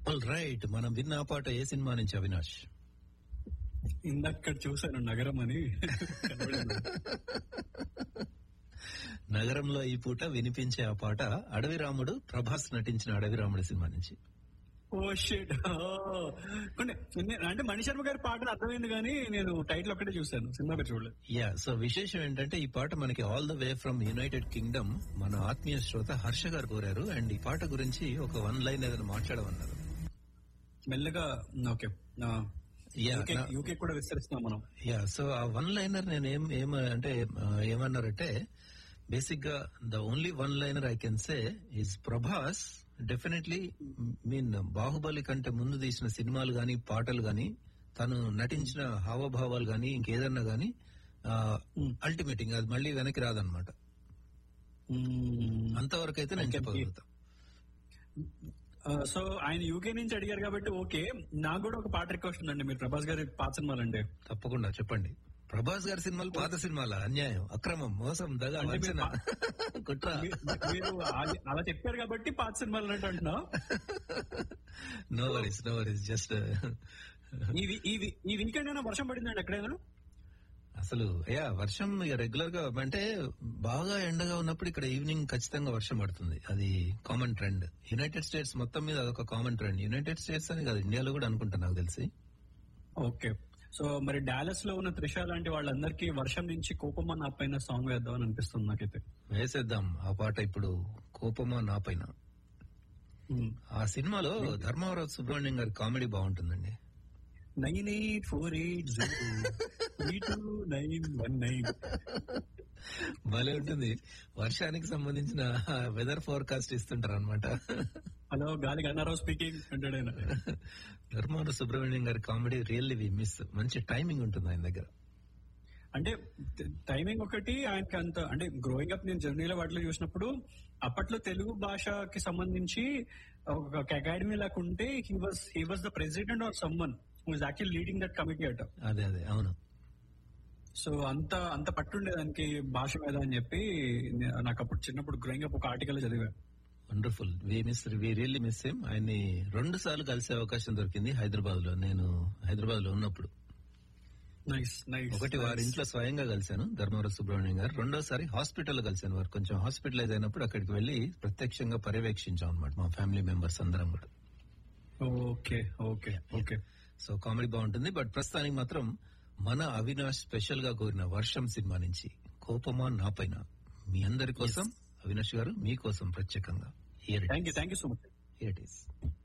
All right మనం విన్న ఆ పాట ఏ సినిమా నుంచి అవినాష్ ఇందక్కడ చూశాను నగరం అని కనబడింది. నగరంలో ఈ పూట వినిపించే ఆ పాట అడవి రాముడు ప్రభాస్ నటించిన అడవి రాముడు సినిమా నుంచి ఓ షిట్ అంటే మణి శర్మ గారి పాట అర్థమైంది కానీ నేను టైటిల్ ఒక్కటే చూశాను సినిమా పేరు చూడలేదు యా సో విశేషం ఏంటంటే ఈ పాట మనకి all the way from United Kingdom మన ఆత్మీయ శ్రోత హర్ష గారు కోరారు అండ్ ఈ పాట గురించి ఒక వన్ లైన్ ఏదైనా మాట్లాడమన్నారు మెల్లగా ఓకే యా యూకే కూడా విస్తరిస్తున్నాం మనం yeah so uh one liner నేను ఏం ఏం అంటే ఆ, ఏమన్నారంటే బేసిక్ గా the only one liner I can say is Prabhas definitely mean Baahubali కంటే ముందు తీసిన సినిమాలు గాని పాటలు గాని తను నటించిన హావభావాలు గాని ఇంకేదన్నా గాని అల్టిమేటింగ్ అది మళ్ళీ వెనక్కి రాదనమాట అంతవరకు అయితే నేను I can చెప్పగలుగుతా సో ఆయన యూకే నుంచి అడిగారు కాబట్టి ఓకే నాకు కూడా ఒక పాట రిక్వెస్ట్ ఉందండి మీరు ప్రభాస్ గారి పాత సినిమాలంటే తప్పకుండా చెప్పండి ప్రభాస్ గారి సినిమాలు పాత సినిమాల అన్యాయం అక్రమం మోసం దగ అంటే మీరు వంచన కుట్ర మీ- మీరు అలా- అలా చెప్పారు కాబట్టి పాత సినిమాలు అంటే అంటున్నా no worries no worries just ఈ వీ- ఈ వీ- ఈ వీకెండ్ అయినా వర్షం పడిందండి ఎక్కడైనా అసలు యా వర్షం ఇక రెగ్యులర్ గా అంటే బాగా ఎండగా ఉన్నప్పుడు ఇక్కడ ఈవినింగ్ ఖచ్చితంగా వర్షం పడుతుంది అది కామన్ ట్రెండ్ యునైటెడ్ స్టేట్స్ మొత్తం మీద అదొక కామన్ ట్రెండ్ యునైటెడ్ స్టేట్స్ అని కాదు ఇండియాలో కూడా అనుకుంటా నాకు తెలిసి ఓకే సో మరి డాలస్ లో ఉన్న త్రిష లాంటి వాళ్ళందరికీ వర్షం నుంచి కోపమా నా పైన సాంగ్ వేద్దాం అని అనిపిస్తుంది నాకైతే వేసేద్దాం ఆ పాట ఇప్పుడు కోపమా నా పైన ఆ సినిమాలో ధర్మవరం సుబ్రహ్మణ్యం గారి కామెడీ బాగుంటుందండి nine eight four eight zero two nine one nine భలే ఉంటుంది వర్షానికి సంబంధించిన వెదర్ ఫోర్కాస్ట్ ఇస్తుంటారు అనమాట హలో గాలి గన్నారావు స్పీకింగ్ అంటాడు ఆయన ధర్మవరం సుబ్రహ్మణ్యం గారి కామెడీ రియల్లీ వి మిస్ మంచి టైమింగ్ ఉంటుంది ఆయన దగ్గర అంటే టైమింగ్ ఒకటి ఆయనకి అంత అంటే గ్రోయింగ్ అప్ నేను జర్నీలో వాటిలో చూసినప్పుడు అప్పట్లో తెలుగు భాషకి సంబంధించి ఒక అకాడమీ లాగా ఉంటే he was he was the president or someone was actual leading that committee అట అదే అదే అవును సో అంత అంత పట్టుండే దానికి భాష మీద అని చెప్పి నే- నాకు అప్పుడు చిన్నప్పుడు గ్రోయింగ్ అప్ ఒక ఆర్టికల్ చదివా wonderful we miss we really miss him ఆయన్ని రెండు సార్లు కలిసే అవకాశం దొరికింది హైదరాబాద్ లో నేను హైదరాబాద్ లో ఉన్నప్పుడు నైస్ నైస్ ఒకటి వారి ఇంట్లో స్వయంగా కలిశాను ధర్మవరం సుబ్రహ్మణ్యం గారు రెండోసారి హాస్పిటల్ లో కలిశాను వారు కొంచెం హాస్పిటలైజ్ అయినప్పుడు అక్కడికి వెళ్లి ప్రత్యక్షంగా పర్యవేక్షించాం అనమాట మా ఫ్యామిలీ మెంబర్స్ అందరం కూడా okay okay okay so comedy బాగుంటుంది బట్ ప్రస్తుతానికి మాత్రం మన అవినాష్ స్పెషల్ గా కోరిన వర్షం సినిమా నుంచి కోపమా నా పైన మీ అందరి కోసం అవినాష్ గారు మీకోసం ప్రత్యేకంగా thank you thank you so much here it is